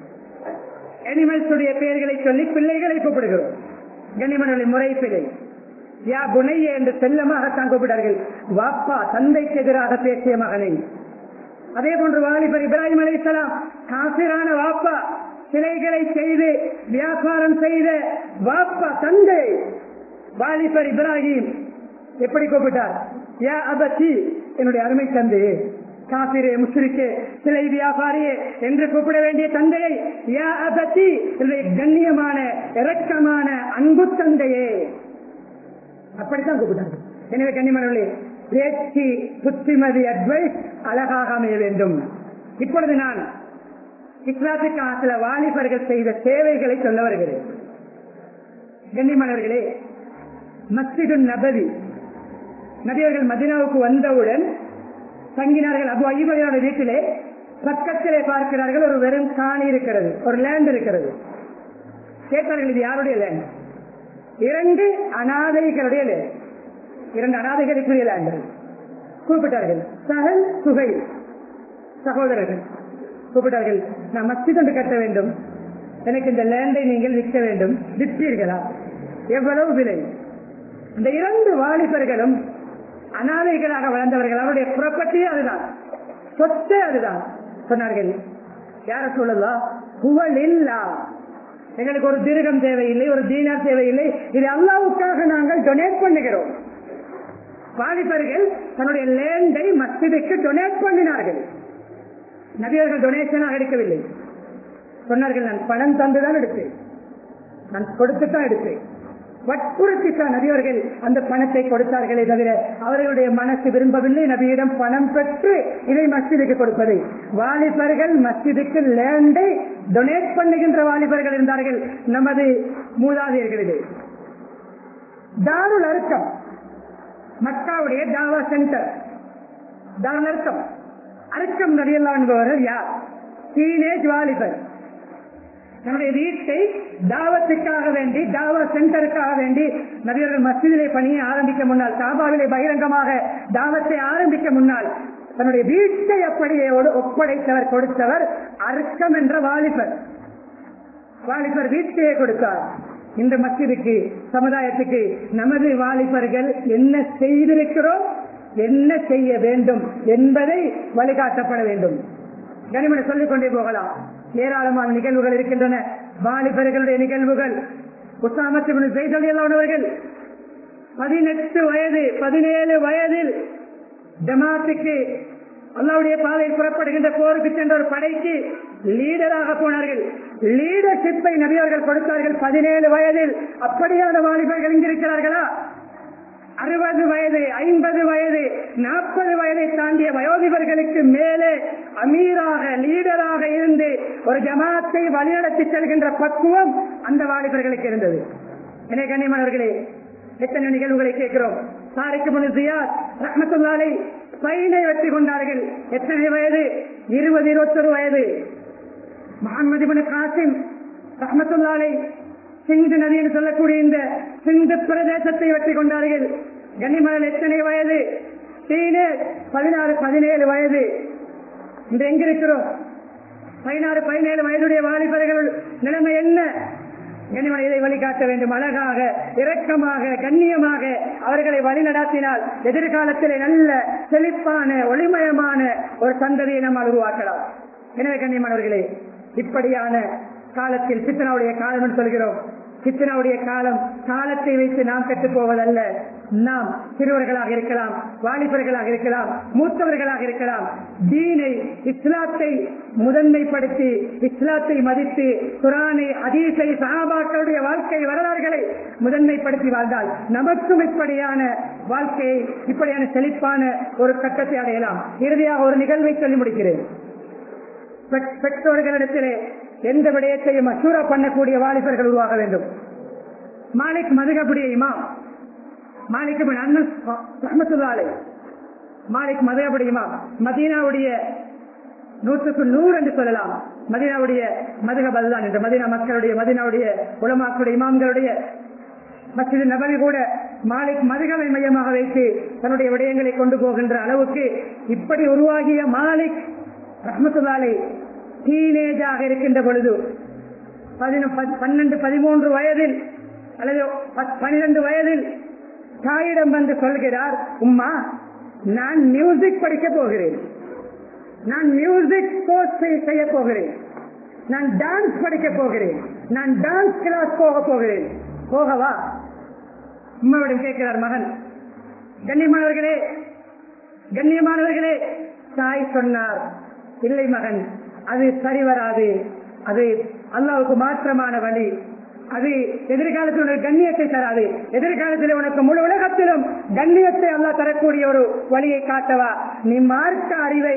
[SPEAKER 1] அனிமல்ஸுடைய பெயர்களை சொல்லி பிள்ளைகளை கூப்பிடுகிறோம் கனிமனுடைய முறை பிழை யா புனைய என்று செல்லமாகத்தான் கூப்பிட்டார்கள் வாப்பா தந்தைக்கு எதிராக பேசிய மகனை அதே போன்று வாலிபர் இப்ராஹிம் அலைசலாம் காசிரான வாப்பா சிலைகளை செய்து வியாபாரம் செய்த வாப்பா தந்தை வாலிபர் இப்ராஹிம் எப்படி கூப்பிட்டார் யா அபத்தி என்னுடைய அருமை தந்தையே காபிரே முஸ்லிக்கே சிலை வியாபாரியே என்று கூப்பிட வேண்டிய தந்தையை யா அபத்தி என்னுடைய கண்ணியமான இரக்கமான அன்பு தந்தையே அப்படித்தான் கூப்பிட்டாங்க எனவே கண்ணியமானவர்களே பேச்சு புத்திமதி அட்வைஸ் அழகாக அமைய வேண்டும் இப்பொழுது நான் இஸ்லாத்துக்கான சில வாலிபர்கள் செய்த சேவைகளை சொல்ல வருகிறேன் கண்ணியமானவர்களே மஸ்ஜிது நபவி நபியர்கள் மதினாவுக்கு வந்தவுடன் தங்கினார்கள் அபு ஐபகையோட வீட்டிலே பக்கத்திலே பார்க்கிறார்கள் ஒரு வெறும் காணி இருக்கிறது ஒரு லேண்ட் இருக்கிறது கேட்பார்கள் இது யாருடைய லேண்ட் இரண்டு அனாதைகளுடைய லேண்ட் இரண்டு அனாதைகளுக்குரிய லேண்டர்கள் கூப்பிட்டார்கள் சகல் சுகை சகோதரர்கள் கூப்பிட்டார்கள் நான் மஸ்ஜித் ஒன்று கட்ட வேண்டும் எனக்கு இந்த லேண்டை நீங்கள் விற்க வேண்டும் விற்பீர்களா எவ்வளவு விலை இந்த இரண்டு வாலிபர்களும் அனாதைகளாக வளர்ந்தவர்கள் அவருடைய ப்ராப்பர்ட்டியே அதுதான் சொத்தே அதுதான் சொன்னார்கள் யார சொல்லலாம் புகழ் இல்லா எங்களுக்கு ஒரு திருகம் தேவையில்லை ஒரு தீனார் தேவையில்லை இது அல்லாவுக்காக நாங்கள் டொனேட் பண்ணுகிறோம் வாலிபர்கள் தன்னுடைய லேண்டை மஸ்ஜிதுக்கு டொனேட் பண்ணினார்கள் நபியர்கள் டொனேஷனாக எடுக்கவில்லை சொன்னார்கள் நான் பணம் தந்துதான் எடுத்தேன் நான் கொடுத்துத்தான் எடுத்தேன் வற்புறுத்தித்தான் நபியவர்கள் அந்த பணத்தை கொடுத்தார்களே தவிர அவர்களுடைய மனசு விரும்பவில்லை நபியிடம் பணம் பெற்று இதை மஸ்ஜிதுக்கு கொடுப்பதை வாலிபர்கள் மஸ்ஜிதுக்கு லேண்டை டொனேட் பண்ணுகின்ற வாலிபர்கள் இருந்தார்கள் நமது மூதாதையர்களிலே தாருல் அர்த்தம் மக்காவுடைய தாவா சென்டர் தாருல் அர்த்தம் அர்த்தம் நடிகலாம் என்பவர்கள் யார் டீனேஜ் வாலிபர் தன்னுடைய வீட்டை தாவத்துக்காக வேண்டி தாவா சென்டருக்காக வேண்டி நபியர்கள் மசிதிலே பணியை ஆரம்பிக்க முன்னால் காபாவிலே பகிரங்கமாக தாவத்தை ஆரம்பிக்க முன்னால் தன்னுடைய வீட்டை அப்படியே ஒடு- ஒப்படைத்தவர் கொடுத்தவர் அர்க்கம் என்ற வாலிபர் வாலிபர் வீட்டையே கொடுத்தார் இந்த மஸ்ஜிதுக்கு சமுதாயத்துக்கு நமது வாலிபர்கள் என்ன செய்திருக்கிறோம் என்ன செய்ய வேண்டும் என்பதை வழிகாட்டப்பட வேண்டும் கனிமனை சொல்லிக் கொண்டே போகலாம் ஏராளமான நிகழ்வுகள் இருக்கின்றன வாலிபர்களுடைய நிகழ்வுகள் உசாமத்து செய்தவர்கள் பதினெட்டு வயது பதினேழு வயதில் ஜமாத்துக்கு அல்லாவுடைய பாதையில் புறப்படுகின்ற போருக்கு சென்ற ஒரு படைக்கு லீடராக போனார்கள் லீடர்ஷிப்பை நபியவர்கள் கொடுத்தார்கள் பதினேழு வயதில் அப்படியான வாலிபர்கள் இங்கிருக்கிறார்களா அறுபது வயது ஐம்பது வயது நாற்பது வயதை தாண்டிய வயோதிபர்களுக்கு மேலே அமீராக லீடராக இருந்து ஒரு ஜமாத்தை வழிநடத்தி செல்கின்ற பக்குவம் அந்த வாலிபர்களுக்கு இருந்தது எனவே கண்ணியமானவர்களே எத்தனை நிகழ்வுகளை கேட்கிறோம் சாரிக்கு முன் ஜியாத் ரஹமத்துல்லாலை ஸ்பெயினை வெற்றி கொண்டார்கள் எத்தனை வயது இருபது இருபத்தொரு வயது முகமது இப்னு காசிம் ரஹமத்துல்லாலை சிந்து நதி என்று சொல்லக்கூடிய இந்த சிந்து பிரதேசத்தை வெற்றி கொண்டார்கள் கன்னிமலன் எத்தனை வயது சீனு பதினாறு பதினேழு வயது இன்று எங்க இருக்கிறோம் பதினாறு பதினேழு வயதுடைய வாலிபர்கள் நிலைமை என்ன கனிமனை இதை வழிகாட்ட வேண்டும் அழகாக இரக்கமாக கண்ணியமாக அவர்களை வழிநடாத்தினால் எதிர்காலத்திலே நல்ல செழிப்பான ஒளிமயமான ஒரு சந்ததியை நம்மால் உருவாக்கலாம் எனவே கண்ணியமானவர்களே இப்படியான காலத்தில் சித்தனாவுடைய காலம் என்று சொல்கிறோம் சித்தனாவுடைய காலம் காலத்தை வைத்து நாம் கற்றுப் போவதல்ல நாம் சிறுவர்களாக இருக்கலாம் வாலிபர்களாக இருக்கலாம் மூத்தவர்களாக இருக்கலாம் தீனை இஸ்லாத்தை முதன்மைப்படுத்தி இஸ்லாத்தை மதித்து குரானை அதீசை சகாபாக்களுடைய வாழ்க்கை வரலாறுகளை முதன்மைப்படுத்தி வாழ்ந்தால் நமக்கும் இப்படியான வாழ்க்கையை இப்படியான செழிப்பான ஒரு கட்டத்தை அடையலாம் இறுதியாக ஒரு நிகழ்வை சொல்லி முடிக்கிறேன் பெற்- பெற்றோர்களிடத்திலே எந்த விடயத்தையும் அசூரா பண்ணக்கூடிய வாலிபர்கள் உருவாக வேண்டும் மாலிக் மதுகபுடைய இமாம் மாலிக் பின் அன்னஸ் ரஹ்மத்துல்லாஹி அலைஹி. மாலிக் மதுகபுடைய இமாம் மதீனாவுடைய நூற்றுக்கு நூறு என்று சொல்லலாம் மதீனாவுடைய மதுகப் அதுதான் என்று மதீனா மக்களுடைய மதீனாவுடைய உலமாக்களுடைய இமாம்களுடைய மசித நபவி கூட மாலிக் மதுகவை மையமாக வைத்து தன்னுடைய விடயங்களை கொண்டு போகின்ற அளவுக்கு இப்படி உருவாகிய மாலிக் ரஹமத்துல்லாலை டீனேஜாக இருக்கின்ற பொழுது பதின- ப- பன்னெண்டு பதிமூன்று வயதில் அல்லது பத்- பன்னிரண்டு வயதில் தாயிடம் வந்து சொல்கிறார் உம்மா நான் மியூசிக் படிக்க போகிறேன் நான் மியூசிக் கோர்ஸ் செய்ய போகிறேன் நான் டான்ஸ் படிக்க போகிறேன் நான் டான்ஸ் கிளாஸ் போக போகிறேன் போகவா உம்மாவிடம் கேட்கிறார் மகன் கண்ணியமானவர்களே கண்ணியமானவர்களே தாய் சொன்னார் இல்லை மகன் அது சரி வராது அது அல்லாவுக்கு மாற்றமான வழி அது எதிர்காலத்தில் உனக்கு கண்ணியத்தை தராது எதிர்காலத்தில் உனக்கு முழு உலகத்திலும் கண்ணியத்தை அல்லாஹ் தரக்கூடிய ஒரு வழியை காட்டவா நீ மார்க்க அறிவை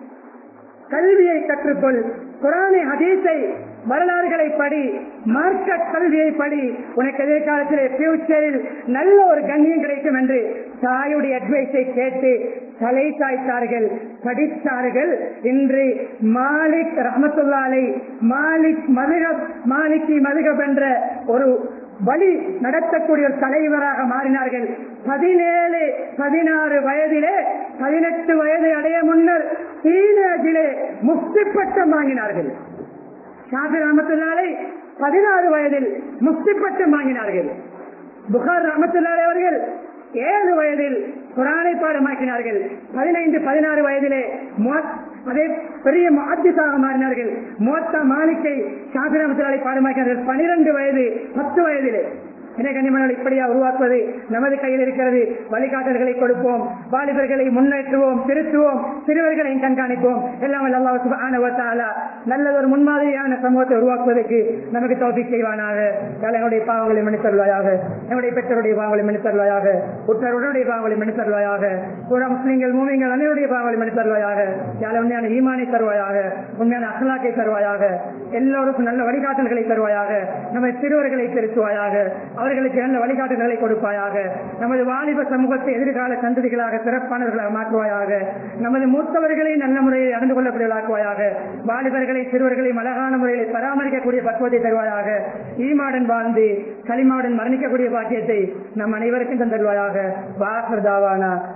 [SPEAKER 1] கல்வியை கற்றுக்கொள் குரானை ஹதீஸை வரலாறுகளை படி மார்க்க கல்வியை படி உனக்கு எதிர்காலத்திலே பியூச்சரில் நல்ல ஒரு கண்ணியம் கிடைக்கும் என்று தாயுடைய அட்வைஸை கேட்டு தலை சாய்த்தார்கள் படித்தார்கள் இன்று மாலிக் ரஹமத்துல்லாலை மாலிக் மதுகப் மாலிகி மதுகப் என்ற ஒரு வழி நடத்தக்கூடிய ஒரு தலைவராக மாறினார்கள் பதினேழு பதினாறு வயதிலே பதினெட்டு வயதை அடைய முன்னர் டீனேஜிலே முக்தி பட்டம் வாங்கினார்கள் ஷாபி ரஹமத்துல்லாலை பதினாறு வயதில் முக்தி பட்டம் வாங்கினார்கள் புகார் ரஹமத்துல்லாலை அவர்கள் ஏழு வயதில் குரானை பாடமாக்கினார்கள் பதினைந்து பதினாறு வயதிலே முவத்- அதே பெரிய முஹத்திஸாக மாறினார்கள் மோத்தா மாலிக்கை ஷாபி ரஹமத்துல்லாலை பாடமாக்கினார்கள் பனிரெண்டு வயது பத்து வயதிலே இணை கனிமணல் இப்படியா உருவாக்குவது நமது கையில் இருக்கிறது வழிகாட்டல்களை கொடுப்போம் வாலிபர்களை முன்னேற்றுவோம் திருத்துவோம் சிறுவர்களையும் கண்காணிப்போம் எல்லாம் வல்ல அல்லாஹ் சுப்ஹானஹு வ தஆலா நல்லதொரு முன்மாதிரியான சமூகத்தை உருவாக்குவதற்கு நமக்கு தௌஃபீக் செய்வானாக யாழ் எங்களுடைய பாவங்களை மன்னித்தருள்வாயாக எங்களுடைய பெற்றோருடைய பாவங்களை மன்னித்தருள்வாயாக உற்றருடைய பாவங்களை மன்னித்தருள்வாயாக புற முஸ்லிம்கள் மூமிங்கள் அனைவருடைய பாவங்களை மன்னித்தருள்வாயாக யாழ் உண்மையான ஈமானை தருவாயாக உண்மையான அகலாக்கை தருவாயாக எல்லோருக்கும் நல்ல வழிகாட்டல்களை தருவாயாக நம்மை சிறுவர்களை திருத்துவாயாக அவர்களுக்கு நல்ல வழிகாட்டுதலை கொடுப்பாயாக நமது வாலிப சமூகத்தை எதிர்கால சந்ததிகளாக சிறப்பானவர்களாக மாற்றுவாயாக நமது மூத்தவர்களை நல்ல முறையில் நடந்து கொள்ளக்கூடியவர்களாக்குவாயாக வாலிபர்களை சிறுவர்களை அழகான முறையில் பராமரிக்கக்கூடிய பக்குவத்தை தருவாயாக ஈமாடன் வாழ்ந்து களிமாவுடன் மரணிக்கக்கூடிய பாக்கியத்தை நம் அனைவருக்கும் தந்தருவாயாக வாசர் தாவானா